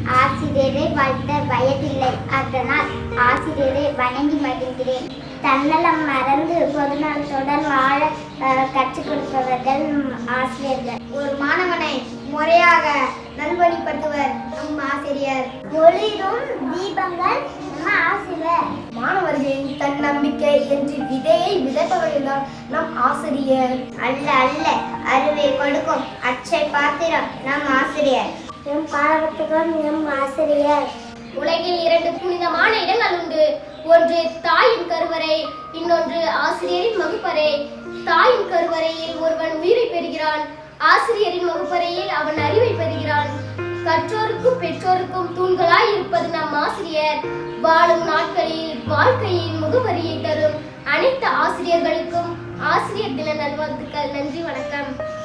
ஆசிரியரை வாழ்த்த வயதில்லை அதனால் ஆசிரியரை வணங்கி மகிழ்கிறேன் தன்னலம் மறந்து பொதுநலத்துடன் வாழ அஹ், கற்றுக் கொடுப்பவர்கள் ம், ஆசிரியர்கள் ஒரு மாணவனை முறையாக நல்வழிப்படுத்துவர் நம் ஆசிரியர் ஒளிரும் தீபங்கள் நம்ம ஆசிரியர் மாணவர்களின் தன்னம்பிக்கை என்று விதையை விதைப்பவர்கள்தான் நம் ஆசிரியர் அல்ல அல்ல அறிவை கொடுக்கும் அச்சை பாத்திரம் நம் ஆசிரியர் எம் பாடப்புத்தகம் எம் ஆசிரியர் உலகில் இரண்டு புனிதமான இடங்கள் உண்டு ஒன்று தாயின் கருவறை இன்னொன்று ஆசிரியரின் வகுப்பறை தாயின் கருவறையில் ஒருவன் உயிரை பெறுகிறான் ஆசிரியரின் வகுப்பறையில் அவன் அறிவை பெறுகிறான் கற்றோருக்கும் பெற்றோருக்கும் தூண்களாய் இருப்பது நம் ஆசிரியர் வாழும் நாட்களில் வாழ்க்கையின் முகவரியை தரும் அனைத்து ஆசிரியர்களுக்கும் ஆசிரியர் தின நல்வாழ்த்துக்கள் நன்றி வணக்கம்